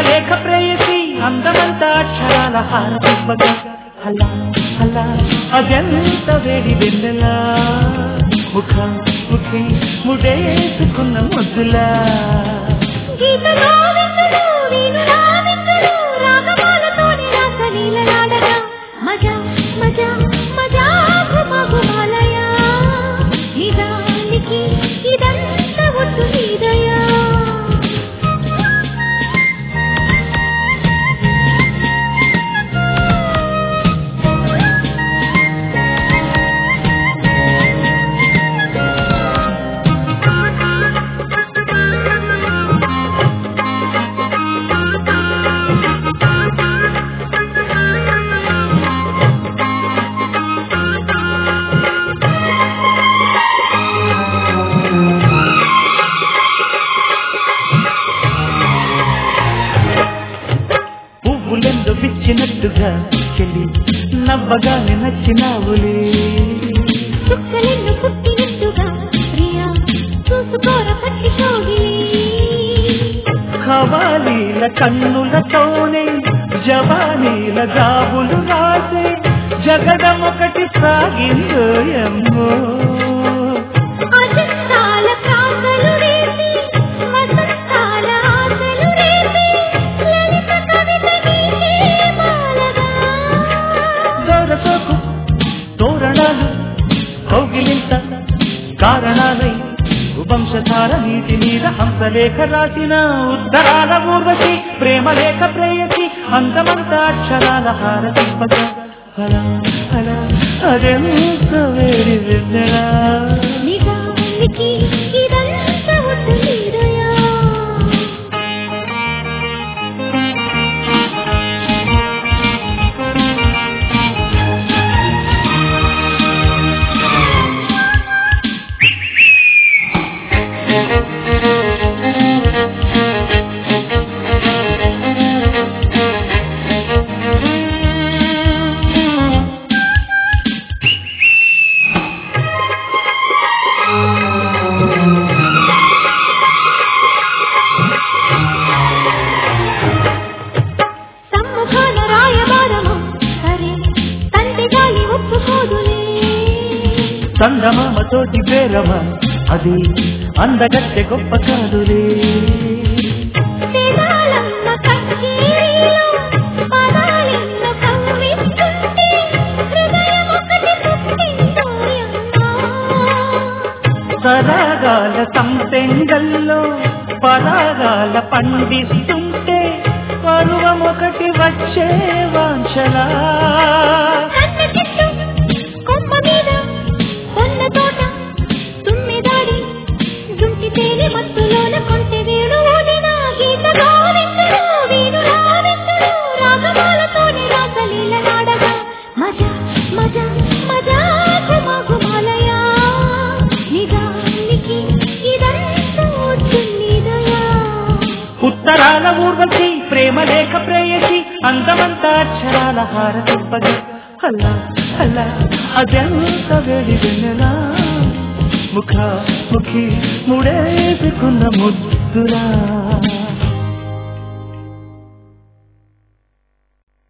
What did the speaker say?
లేఖ ప్రేయసి అందమంత అక్షరాల హారతివ్వగా హలా హలా అదెంత వేడి వెన్నెలా ముఖ ముఖి ముడేసుకున్న ముద్దులా గీతలో విందులు, వీణులా విందులు, రాగమాలతోనే రాసలీలలాడగా. మజా, మజా, మజా, ఘుమ ఘుమాలయ. నిజానికి ఇదంతా ఒట్టు నీదయా. పువ్వులెందు పిచ్చినట్టుగా చెల్లి నవ్వగానే నచ్చినావులే చుక్కలెన్ను పుట్టినట్టుగా ప్రియా, చూసుకోర పట్టి కౌగిలి. ఖవాలీల కన్నులతోనే జవానీల జాబులు రాసే జగడమొకటి సాగిందో ఎమ్మో అజంతాల కాకలు రేపి, వసంతాల ఆశలు రేపి, లలిత కవిత నీకే మాలగా. దొరకకు తోరణాలు కౌగిలింత కారణాలై వంశధార నీటి మీద హంసలేఖ రాసిన ఉత్తరాల ఊర్వశి ప్రేమ లేఖ ప్రేయసి అందమంత అక్షరాల హారతింపగా అలా అలా అదెంత వేడి వెన్నెలా నిజానికి ఇదంతా ఒట్టు నీదయా. సమ్ముఖాన రాయబారమా సరే తండ్రి గాలి ఒప్పుకోదులే చందమామతోటి బేరమా అది అందగత్తె గొప్ప కాదులే వేదాలమ్మ కచేరీలో పదాలెన్నో కవ్విస్తుంటే హృదయం ఒకటి పుట్టిందోయమ్మా. సరాగాల సంపెంగల్లో పరాగాల పండిస్తుంటే పరువం ఒకటి వచ్చే వాంఛలా కన్న చెట్టు కొమ్మ మీద కొన్న తోట తుమ్మెదాడి జుంటి తేనె మత్తులోన కొంటె వేణు ఊదిన గీత గోవిందుడు వీణులా విందుడు రాగమాలతోనే రాసలీల నాడగా మజా మజా మజా ఘుమ ఘుమాలయ నిజానికి ఇదంతా ఒట్టున్నీదయా ఉత్తరాల ఊర్వశి ప్రేమ లేఖ ప్రేయసి అందమంత అక్షరాల హారతింపగా అల్లా అల్లా అదెంత వేడి వెన్నెలా ముఖ ముఖి ముడేసుకున్న ముద్దులా